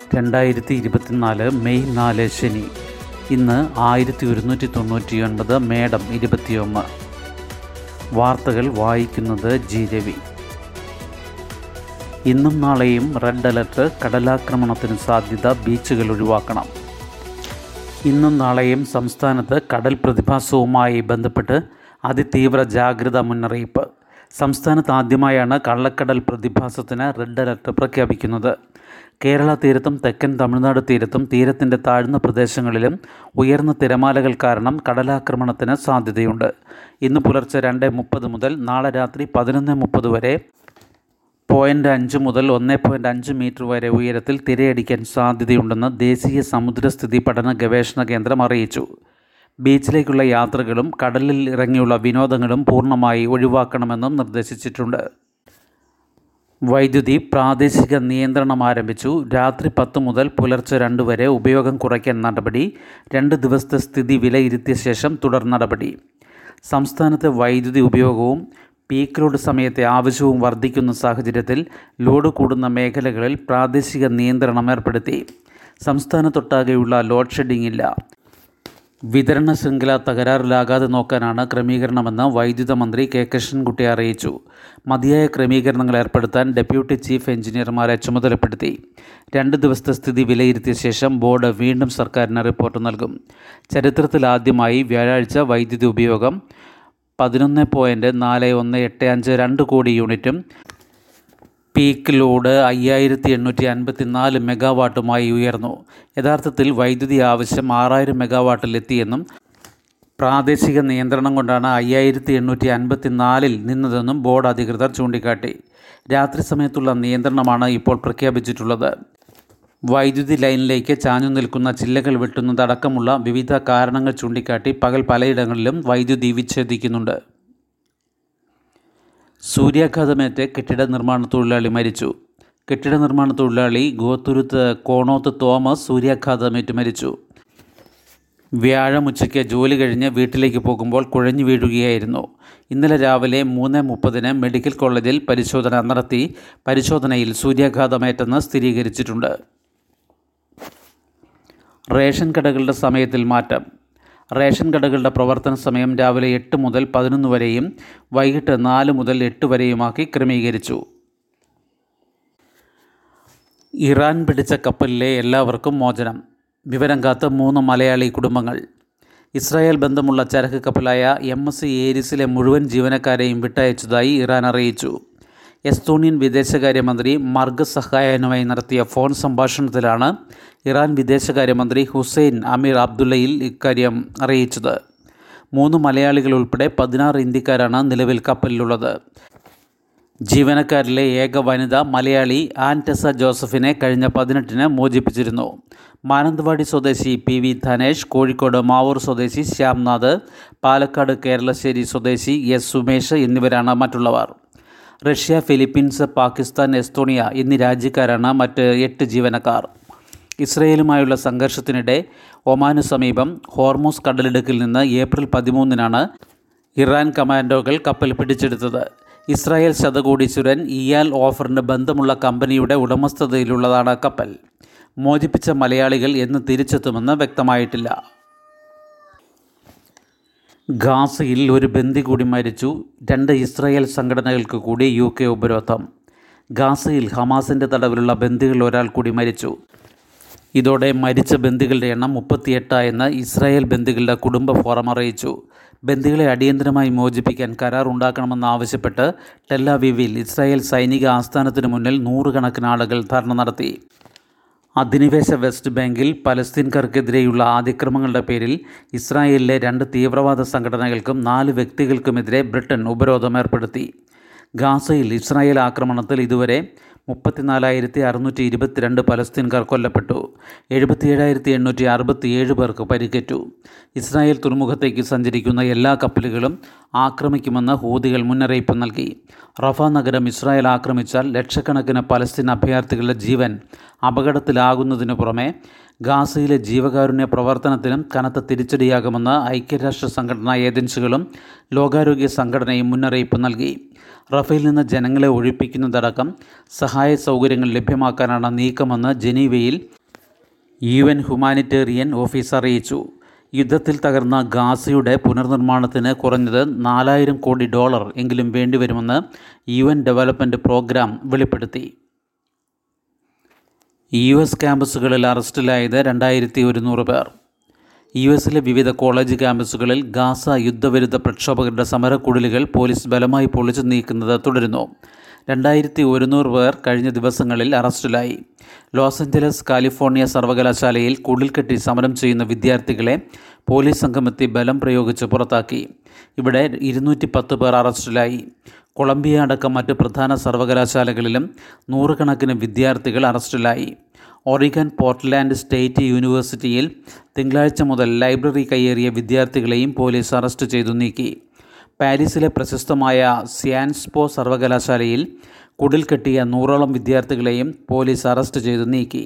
രണ്ടായിരത്തി ഇരുപത്തിനാല് മെയ് നാല് ശനി ഇന്ന് ആയിരത്തി ഒരുന്നൂറ്റി തൊണ്ണൂറ്റി ഒൻപത് മേഡം ഇരുപത്തിയൊന്ന് വാർത്തകൾ വായിക്കുന്നത് ജി രവി ഇന്നും നാളെയും റെഡ് അലർട്ട് കടലാക്രമണത്തിന് സാധ്യത ബീച്ചുകൾ ഒഴിവാക്കണം ഇന്നും നാളെയും സംസ്ഥാനത്ത് കടൽ പ്രതിഭാസവുമായി ബന്ധപ്പെട്ട് അതിതീവ്ര ജാഗ്രത മുന്നറിയിപ്പ് സംസ്ഥാനത്ത് ആദ്യമായാണ് കള്ളക്കടൽ പ്രതിഭാസത്തിന് റെഡ് അലർട്ട് പ്രഖ്യാപിക്കുന്നത് കേരള തീരത്തും തെക്കൻ തമിഴ്നാട് തീരത്തും തീരത്തിൻ്റെ താഴ്ന്ന പ്രദേശങ്ങളിലും ഉയർന്ന തിരമാലകൾ കാരണം കടലാക്രമണത്തിന് സാധ്യതയുണ്ട് ഇന്ന് പുലർച്ചെ രണ്ട് മുപ്പത് മുതൽ നാളെ രാത്രി പതിനൊന്ന് മുപ്പത് വരെ പോയിൻ്റ് അഞ്ച് മുതൽ ഒന്ന് പോയിൻ്റ് അഞ്ച് മീറ്റർ വരെ ഉയരത്തിൽ തിരയടിക്കാൻ സാധ്യതയുണ്ടെന്ന് ദേശീയ സമുദ്രസ്ഥിതി പഠന ഗവേഷണ കേന്ദ്രം അറിയിച്ചു ബീച്ചിലേക്കുള്ള യാത്രകളും കടലിൽ ഇറങ്ങിയുള്ള വിനോദങ്ങളും പൂർണ്ണമായി ഒഴിവാക്കണമെന്നും നിർദ്ദേശിച്ചിട്ടുണ്ട് വൈദ്യുതി പ്രാദേശിക നിയന്ത്രണം ആരംഭിച്ചു രാത്രി പത്ത് മുതൽ പുലർച്ചെ രണ്ട് വരെ ഉപയോഗം കുറയ്ക്കാൻ നടപടി രണ്ട് ദിവസത്തെ സ്ഥിതി വിലയിരുത്തിയ ശേഷം തുടർ നടപടി സംസ്ഥാനത്തെ വൈദ്യുതി ഉപയോഗവും പീക്ക് ലോഡ് സമയത്തെ ആവശ്യവും വർദ്ധിക്കുന്ന സാഹചര്യത്തിൽ ലോഡ് കൂടുന്ന മേഖലകളിൽ പ്രാദേശിക നിയന്ത്രണം ഏർപ്പെടുത്തി സംസ്ഥാനത്തൊട്ടാകെയുള്ള ലോഡ് ഷെഡിംഗ് ഇല്ല വിതരണ ശൃംഖല തകരാറിലാകാതെ നോക്കാനാണ് ക്രമീകരണമെന്ന് വൈദ്യുത മന്ത്രി കെ കൃഷ്ണൻകുട്ടി അറിയിച്ചു മതിയായ ക്രമീകരണങ്ങൾ ഏർപ്പെടുത്താൻ ഡെപ്യൂട്ടി ചീഫ് എഞ്ചിനീയർമാരെ ചുമതലപ്പെടുത്തി രണ്ട് ദിവസത്തെ സ്ഥിതി വിലയിരുത്തിയ ശേഷം ബോർഡ് വീണ്ടും സർക്കാരിന് റിപ്പോർട്ട് നൽകും ചരിത്രത്തിലാദ്യമായി വ്യാഴാഴ്ച വൈദ്യുതി ഉപയോഗം പതിനൊന്ന് പോയിൻറ്റ് നാല് ഒന്ന് എട്ട് അഞ്ച് രണ്ട് കോടി യൂണിറ്റും പീക്ക് ലോഡ് അയ്യായിരത്തി എണ്ണൂറ്റി അൻപത്തി നാല് മെഗാവാട്ടുമായി ഉയർന്നു യഥാർത്ഥത്തിൽ വൈദ്യുതി ആവശ്യം ആറായിരം മെഗാവാട്ടിലെത്തിയെന്നും പ്രാദേശിക നിയന്ത്രണം കൊണ്ടാണ് അയ്യായിരത്തി എണ്ണൂറ്റി അൻപത്തി നാലിൽ നിന്നതെന്നും ബോർഡ് അധികൃതർ ചൂണ്ടിക്കാട്ടി രാത്രി സമയത്തുള്ള നിയന്ത്രണമാണ് ഇപ്പോൾ പ്രഖ്യാപിച്ചിട്ടുള്ളത് വൈദ്യുതി ലൈനിലേക്ക് ചാഞ്ഞു നിൽക്കുന്ന ചില്ലകൾ വെട്ടുന്നതടക്കമുള്ള വിവിധ കാരണങ്ങൾ ചൂണ്ടിക്കാട്ടി പകൽ പലയിടങ്ങളിലും വൈദ്യുതി വിച്ഛേദിക്കുന്നുണ്ട് സൂര്യാഘാതമേറ്റ് കെട്ടിട നിർമ്മാണ തൊഴിലാളി മരിച്ചു കെട്ടിട നിർമ്മാണ തൊഴിലാളി ഗോത്തുരുത്ത് കോണോത്ത് തോമസ് സൂര്യാഘാതമേറ്റ് മരിച്ചു വ്യാഴം ഉച്ചയ്ക്ക് ജോലി കഴിഞ്ഞ് വീട്ടിലേക്ക് പോകുമ്പോൾ കുഴഞ്ഞു വീഴുകയായിരുന്നു ഇന്നലെ രാവിലെ മൂന്ന് മുപ്പതിന് മെഡിക്കൽ കോളേജിൽ പരിശോധന നടത്തി പരിശോധനയിൽ സൂര്യാഘാതമേറ്റെന്ന് സ്ഥിരീകരിച്ചിട്ടുണ്ട് റേഷൻ കടകളുടെ സമയത്തിൽ മാറ്റം റേഷൻ കടകളുടെ പ്രവർത്തന സമയം രാവിലെ എട്ട് മുതൽ പതിനൊന്ന് വരെയും വൈകിട്ട് നാല് മുതൽ എട്ട് വരെയുമാക്കി ക്രമീകരിച്ചു ഇറാൻ പിടിച്ച കപ്പലിലെ എല്ലാവർക്കും മോചനം വിവരം കാത്ത് മൂന്ന് മലയാളി കുടുംബങ്ങൾ ഇസ്രായേൽ ബന്ധമുള്ള ചരക്ക് കപ്പലായ എം എസ് സി ഏരിസിലെ മുഴുവൻ ജീവനക്കാരെയും വിട്ടയച്ചതായി ഇറാൻ അറിയിച്ചു എസ്തോണിയൻ വിദേശകാര്യമന്ത്രി മർഗ് സഹായനുമായി നടത്തിയ ഫോൺ സംഭാഷണത്തിലാണ് ഇറാൻ വിദേശകാര്യമന്ത്രി ഹുസൈൻ അമീർ അബ്ദുള്ളയിൽ ഇക്കാര്യം അറിയിച്ചത് മൂന്ന് മലയാളികൾ ഉൾപ്പെടെ പതിനാറ് ഇന്ത്യക്കാരാണ് നിലവിൽ കപ്പലിലുള്ളത് ജീവനക്കാരിലെ ഏക വനിത മലയാളി ആൻറ്റസ ജോസഫിനെ കഴിഞ്ഞ പതിനെട്ടിന് മോചിപ്പിച്ചിരുന്നു മാനന്തവാടി സ്വദേശി പി വി ധനേഷ് കോഴിക്കോട് മാവൂർ സ്വദേശി ശ്യാംനാഥ് പാലക്കാട് കേരളശ്ശേരി സ്വദേശി എസ് സുമേഷ് എന്നിവരാണ് മറ്റുള്ളവർ റഷ്യ ഫിലിപ്പീൻസ് പാകിസ്ഥാൻ എസ്തോണിയ എന്നീ രാജ്യക്കാരാണ് മറ്റ് എട്ട് ജീവനക്കാർ ഇസ്രയേലുമായുള്ള സംഘർഷത്തിനിടെ ഒമാനു സമീപം ഹോർമോസ് കടലിടുക്കിൽ നിന്ന് ഏപ്രിൽ പതിമൂന്നിനാണ് ഇറാൻ കമാൻഡോകൾ കപ്പൽ പിടിച്ചെടുത്തത് ഇസ്രായേൽ ശതകോടീശ്വരൻ ഇയാൽ ഓഫറിന് ബന്ധമുള്ള കമ്പനിയുടെ ഉടമസ്ഥതയിലുള്ളതാണ് കപ്പൽ മോചിപ്പിച്ച മലയാളികൾ എന്ന് തിരിച്ചെത്തുമെന്ന് വ്യക്തമായിട്ടില്ല ഗാസയിൽ ഒരു ബന്ദി കൂടി മരിച്ചു രണ്ട് ഇസ്രായേൽ സംഘടനകൾക്ക് കൂടി യു കെ ഉപരോധം ഗാസയിൽ ഹമാസിൻ്റെ തടവിലുള്ള ബന്ദികൾ ഒരാൾ കൂടി മരിച്ചു ഇതോടെ മരിച്ച ബന്ദികളുടെ എണ്ണം മുപ്പത്തിയെട്ടായെന്ന് ഇസ്രായേൽ ബന്ദികളുടെ കുടുംബ ഫോറം അറിയിച്ചു ബന്ദികളെ അടിയന്തരമായി മോചിപ്പിക്കാൻ കരാർ ഉണ്ടാക്കണമെന്നാവശ്യപ്പെട്ട് ടെല്ലാവിവിൽ ഇസ്രായേൽ സൈനിക ആസ്ഥാനത്തിന് മുന്നിൽ നൂറുകണക്കിന് ആളുകൾ ധർണ നടത്തി അധിനിവേശ വെസ്റ്റ് ബാങ്കിൽ പലസ്തീൻകാർക്കെതിരെയുള്ള അതിക്രമങ്ങളുടെ പേരിൽ ഇസ്രായേലിലെ രണ്ട് തീവ്രവാദ സംഘടനകൾക്കും നാല് വ്യക്തികൾക്കുമെതിരെ ബ്രിട്ടൻ ഉപരോധം ഏർപ്പെടുത്തി ഗാസയിൽ ഇസ്രായേൽ ആക്രമണത്തിൽ ഇതുവരെ മുപ്പത്തിനാലായിരത്തി അറുന്നൂറ്റി ഇരുപത്തിരണ്ട് പലസ്തീൻകാർ കൊല്ലപ്പെട്ടു എഴുപത്തിയേഴായിരത്തി എണ്ണൂറ്റി അറുപത്തിയേഴ് പേർക്ക് പരിക്കേറ്റു ഇസ്രായേൽ തുറമുഖത്തേക്ക് സഞ്ചരിക്കുന്ന എല്ലാ കപ്പലുകളും ആക്രമിക്കുമെന്ന് ഹൂതികൾ മുന്നറിയിപ്പ് നൽകി റഫ നഗരം ഇസ്രായേൽ ആക്രമിച്ചാൽ ലക്ഷക്കണക്കിന് പലസ്തീൻ അഭയാർത്ഥികളുടെ ജീവൻ അപകടത്തിലാകുന്നതിനു പുറമെ ഗാസയിലെ ജീവകാരുണ്യ പ്രവർത്തനത്തിനും കനത്ത തിരിച്ചടിയാകുമെന്ന് ഐക്യരാഷ്ട്ര സംഘടനാ ഏജൻസികളും ലോകാരോഗ്യ സംഘടനയും മുന്നറിയിപ്പ് നൽകി റഫേൽ നിന്ന് ജനങ്ങളെ ഒഴിപ്പിക്കുന്നതടക്കം സഹായ സൗകര്യങ്ങൾ ലഭ്യമാക്കാനാണ് നീക്കമെന്ന് ജനീവയിൽ യു എൻ ഹ്യൂമാനിറ്റേറിയൻ ഓഫീസ് അറിയിച്ചു യുദ്ധത്തിൽ തകർന്ന ഗാസയുടെ പുനർനിർമ്മാണത്തിന് കുറഞ്ഞത് നാലായിരം കോടി ഡോളർ എങ്കിലും വേണ്ടിവരുമെന്ന് യു എൻ ഡെവലപ്മെൻറ്റ് പ്രോഗ്രാം വെളിപ്പെടുത്തി യു എസ് ക്യാമ്പസുകളിൽ അറസ്റ്റിലായത് രണ്ടായിരത്തി ഒരുന്നൂറ് പേർ യു എസിലെ വിവിധ കോളേജ് ക്യാമ്പസുകളിൽ ഗാസ യുദ്ധവിരുദ്ധ പ്രക്ഷോഭകരുടെ സമരക്കുഴലുകൾ പോലീസ് ബലമായി പൊളിച്ചു നീക്കുന്നത് തുടരുന്നു രണ്ടായിരത്തി ഒരുന്നൂറ് പേർ കഴിഞ്ഞ ദിവസങ്ങളിൽ അറസ്റ്റിലായി ലോസ് ആഞ്ചലസ് കാലിഫോർണിയ സർവകലാശാലയിൽ കുടിൽക്കെട്ടി സമരം ചെയ്യുന്ന വിദ്യാർത്ഥികളെ പോലീസ് സംഘമെത്തി ബലം പ്രയോഗിച്ച് പുറത്താക്കി ഇവിടെ ഇരുന്നൂറ്റി പത്ത് പേർ അറസ്റ്റിലായി കൊളംബിയ അടക്കം മറ്റ് പ്രധാന സർവകലാശാലകളിലും നൂറുകണക്കിന് വിദ്യാർത്ഥികൾ അറസ്റ്റിലായി ഒറിഗൻ പോർട്ട്ലാൻഡ് സ്റ്റേറ്റ് യൂണിവേഴ്സിറ്റിയിൽ തിങ്കളാഴ്ച മുതൽ ലൈബ്രറി കയ്യേറിയ വിദ്യാർത്ഥികളെയും പോലീസ് അറസ്റ്റ് ചെയ്തു നീക്കി പാരീസിലെ പ്രശസ്തമായ സ്യാൻസ്പോ സർവകലാശാലയിൽ കുടിൽ കെട്ടിയ നൂറോളം വിദ്യാർത്ഥികളെയും പോലീസ് അറസ്റ്റ് ചെയ്തു നീക്കി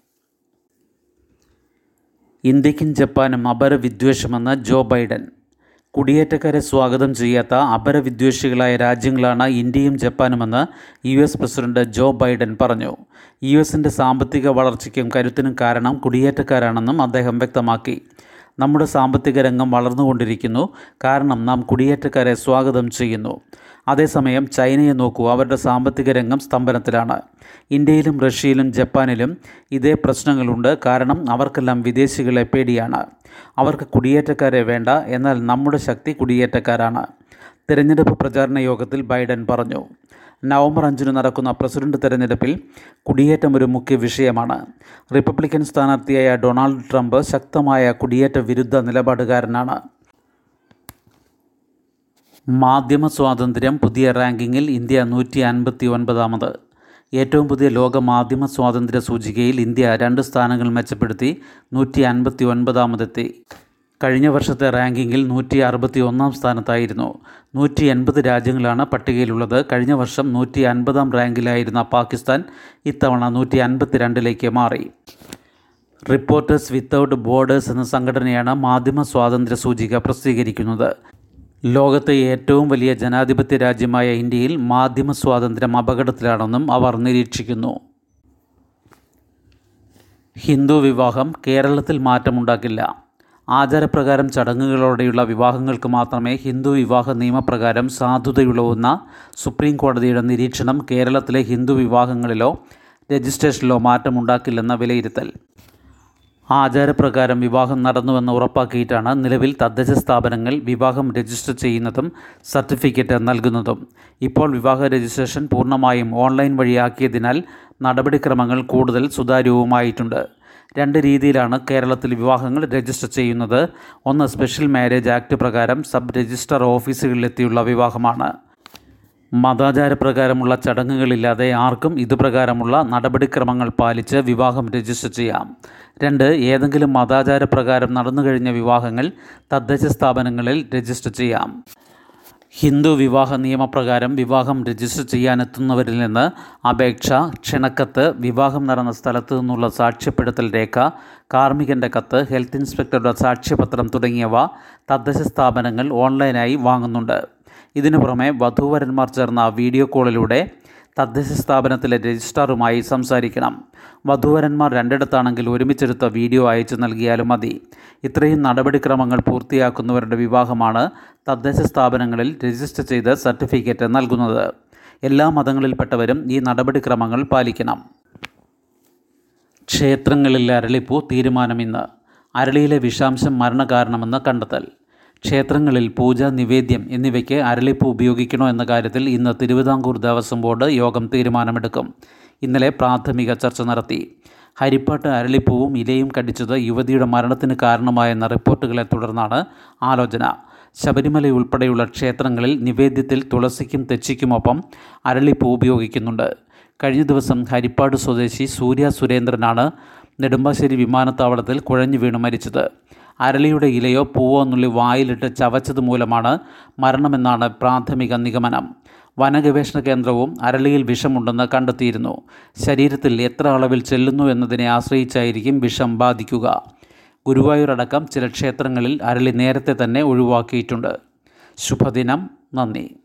ഇന്ത്യക്കും ജപ്പാനും അപരവിദ്വേഷമെന്ന് ജോ ബൈഡൻ കുടിയേറ്റക്കാരെ സ്വാഗതം ചെയ്യാത്ത അപരവിദ്വേഷികളായ രാജ്യങ്ങളാണ് ഇന്ത്യയും ജപ്പാനുമെന്ന് U S president Joe Biden പറഞ്ഞു യു എസിൻ്റെ സാമ്പത്തിക വളർച്ചയ്ക്കും കരുത്തിനും കാരണം കുടിയേറ്റക്കാരാണെന്നും അദ്ദേഹം വ്യക്തമാക്കി നമ്മുടെ സാമ്പത്തിക രംഗം വളർന്നുകൊണ്ടിരിക്കുന്നു കാരണം നാം കുടിയേറ്റക്കാരെ സ്വാഗതം ചെയ്യുന്നു അതേസമയം ചൈനയെ നോക്കൂ അവരുടെ സാമ്പത്തിക രംഗം സ്തംഭനത്തിലാണ് ഇന്ത്യയിലും റഷ്യയിലും ജപ്പാനിലും ഇതേ പ്രശ്നങ്ങളുണ്ട് കാരണം അവർക്കെല്ലാം വിദേശികളെ പേടിയാണ് അവർക്ക് കുടിയേറ്റക്കാരെ വേണ്ട എന്നാൽ നമ്മുടെ ശക്തി കുടിയേറ്റക്കാരാണ് തിരഞ്ഞെടുപ്പ് പ്രചാരണ യോഗത്തിൽ ബൈഡൻ പറഞ്ഞു നവംബർ അഞ്ചിന് നടക്കുന്ന പ്രസിഡന്റ് തെരഞ്ഞെടുപ്പിൽ കുടിയേറ്റം ഒരു മുഖ്യ വിഷയമാണ് റിപ്പബ്ലിക്കൻ സ്ഥാനാർത്ഥിയായ ഡൊണാൾഡ് ട്രംപ് ശക്തമായ കുടിയേറ്റ വിരുദ്ധ നിലപാടുകാരനാണ് മാധ്യമ സ്വാതന്ത്ര്യം പുതിയ റാങ്കിങ്ങിൽ ഇന്ത്യ നൂറ്റി അൻപത്തി ഒൻപതാമത് ഏറ്റവും പുതിയ ലോക മാധ്യമ സ്വാതന്ത്ര്യ സൂചികയിൽ ഇന്ത്യ രണ്ട് സ്ഥാനങ്ങൾ മെച്ചപ്പെടുത്തി നൂറ്റി അൻപത്തി ഒൻപതാമതെത്തി കഴിഞ്ഞ വർഷത്തെ റാങ്കിങ്ങിൽ നൂറ്റി അറുപത്തി ഒന്നാം സ്ഥാനത്തായിരുന്നു നൂറ്റി എൺപത് രാജ്യങ്ങളാണ് പട്ടികയിലുള്ളത് കഴിഞ്ഞ വർഷം നൂറ്റി അൻപതാം റാങ്കിലായിരുന്ന പാകിസ്ഥാൻ ഇത്തവണ നൂറ്റി അൻപത്തി രണ്ടിലേക്ക് മാറി റിപ്പോർട്ടേഴ്സ് വിത്തൗട്ട് ബോർഡേഴ്സ് എന്ന സംഘടനയാണ് മാധ്യമ സ്വാതന്ത്ര്യ സൂചിക പ്രസിദ്ധീകരിക്കുന്നത് ലോകത്തെ ഏറ്റവും വലിയ ജനാധിപത്യ രാജ്യമായ ഇന്ത്യയിൽ മാധ്യമ സ്വാതന്ത്ര്യം അപകടത്തിലാണെന്നും അവർ നിരീക്ഷിക്കുന്നു ഹിന്ദു വിവാഹം കേരളത്തിൽ മാറ്റമുണ്ടാക്കില്ല ആചാരപ്രകാരം ചടങ്ങുകളോടെയുള്ള വിവാഹങ്ങൾക്ക് മാത്രമേ ഹിന്ദു വിവാഹ നിയമപ്രകാരം സാധുതയുള്ളൂവെന്ന സുപ്രീം കോടതിയുടെ നിരീക്ഷണം കേരളത്തിലെ ഹിന്ദു വിവാഹങ്ങളിലോ രജിസ്ട്രേഷനിലോ മാറ്റമുണ്ടാക്കില്ലെന്ന വിലയിരുത്തൽ ആചാരപ്രകാരം വിവാഹം നടന്നുവെന്ന് ഉറപ്പാക്കിയിട്ടാണ് നിലവിൽ തദ്ദേശ സ്ഥാപനങ്ങൾ വിവാഹം രജിസ്റ്റർ ചെയ്യുന്നതും സർട്ടിഫിക്കറ്റ് നൽകുന്നതും ഇപ്പോൾ വിവാഹ രജിസ്ട്രേഷൻ പൂർണ്ണമായും ഓൺലൈൻ വഴിയാക്കിയതിനാൽ നടപടിക്രമങ്ങൾ കൂടുതൽ സുതാര്യവുമായിട്ടുണ്ട് രണ്ട് രീതിയിലാണ് കേരളത്തിൽ വിവാഹങ്ങൾ രജിസ്റ്റർ ചെയ്യുന്നത് ഒന്ന് സ്പെഷ്യൽ മാരേജ് ആക്ട് പ്രകാരം സബ് രജിസ്ട്രാർ ഓഫീസുകളിലെത്തിയുള്ള വിവാഹമാണ് മതാചാരപ്രകാരമുള്ള ചടങ്ങുകളില്ലാതെ ആർക്കും ഇതുപ്രകാരമുള്ള നടപടിക്രമങ്ങൾ പാലിച്ച് വിവാഹം രജിസ്റ്റർ ചെയ്യാം രണ്ട് ഏതെങ്കിലും മതാചാരപ്രകാരം നടന്നു കഴിഞ്ഞ വിവാഹങ്ങൾ തദ്ദേശ സ്ഥാപനങ്ങളിൽ രജിസ്റ്റർ ചെയ്യാം ഹിന്ദു വിവാഹ നിയമപ്രകാരം വിവാഹം രജിസ്റ്റർ ചെയ്യാനെത്തുന്നവരിൽ നിന്ന് അപേക്ഷ ക്ഷണക്കത്ത് വിവാഹം നടന്ന സ്ഥലത്തു നിന്നുള്ള സാക്ഷ്യപ്പെടുത്തൽ രേഖ കാർമ്മികൻ്റെ കത്ത് ഹെൽത്ത് ഇൻസ്പെക്ടറുടെ സാക്ഷ്യപത്രം തുടങ്ങിയവ തദ്ദേശ സ്ഥാപനങ്ങൾ ഓൺലൈനായി വാങ്ങുന്നുണ്ട് ഇതിനു പുറമെ വധൂവരന്മാർ ചേർന്ന വീഡിയോ കോളിലൂടെ തദ്ദേശ സ്ഥാപനത്തിലെ രജിസ്ട്രാറുമായി സംസാരിക്കണം വധൂവരന്മാർ രണ്ടിടത്താണെങ്കിൽ ഒരുമിച്ചെടുത്ത വീഡിയോ അയച്ചു നൽകിയാലും മതി ഇത്രയും നടപടിക്രമങ്ങൾ പൂർത്തിയാക്കുന്നവരുടെ വിവാഹമാണ് തദ്ദേശ സ്ഥാപനങ്ങളിൽ രജിസ്റ്റർ ചെയ്ത് സർട്ടിഫിക്കറ്റ് നൽകുന്നത് എല്ലാ മതങ്ങളിൽപ്പെട്ടവരും ഈ നടപടിക്രമങ്ങൾ പാലിക്കണം ക്ഷേത്രങ്ങളിൽ അരളിപ്പൂ തീരുമാനം ഇന്ന് അരളിയിലെ വിഷാംശം മരണകാരണമെന്ന് കണ്ടെത്തൽ ക്ഷേത്രങ്ങളിൽ പൂജ നിവേദ്യം എന്നിവയ്ക്ക് അരളിപ്പൂ ഉപയോഗിക്കണോ എന്ന കാര്യത്തിൽ ഇന്ന് തിരുവിതാംകൂർ ദേവസ്വം ബോർഡ് യോഗം തീരുമാനമെടുക്കും ഇന്നലെ പ്രാഥമിക ചർച്ച നടത്തി ഹരിപ്പാട്ട് അരളിപ്പൂവും ഇലയും കടിച്ചത് യുവതിയുടെ മരണത്തിന് കാരണമായെന്ന റിപ്പോർട്ടുകളെ തുടർന്നാണ് ആലോചന ശബരിമല ഉൾപ്പെടെയുള്ള ക്ഷേത്രങ്ങളിൽ നിവേദ്യത്തിൽ തുളസിക്കും തെച്ചിക്കുമൊപ്പം അരളിപ്പൂ ഉപയോഗിക്കുന്നുണ്ട് കഴിഞ്ഞ ദിവസം ഹരിപ്പാട് സ്വദേശി സൂര്യ സുരേന്ദ്രനാണ് നെടുമ്പാശ്ശേരി വിമാനത്താവളത്തിൽ കുഴഞ്ഞു വീണ് മരിച്ചത് അരളിയുടെ ഇലയോ പൂവോ നുള്ളി വായിലിട്ട് ചവച്ചത് മൂലമാണ് മരണമെന്നാണ് പ്രാഥമിക നിഗമനം വനഗവേഷണ കേന്ദ്രവും അരളിയിൽ വിഷമുണ്ടെന്ന് കണ്ടെത്തിയിരുന്നു ശരീരത്തിൽ എത്ര അളവിൽ ചെല്ലുന്നു എന്നതിനെ ആശ്രയിച്ചായിരിക്കും വിഷം ബാധിക്കുക ഗുരുവായൂരടക്കം ചില ക്ഷേത്രങ്ങളിൽ അരളി നേരത്തെ തന്നെ ഒഴിവാക്കിയിട്ടുണ്ട് ശുഭദിനം നന്ദി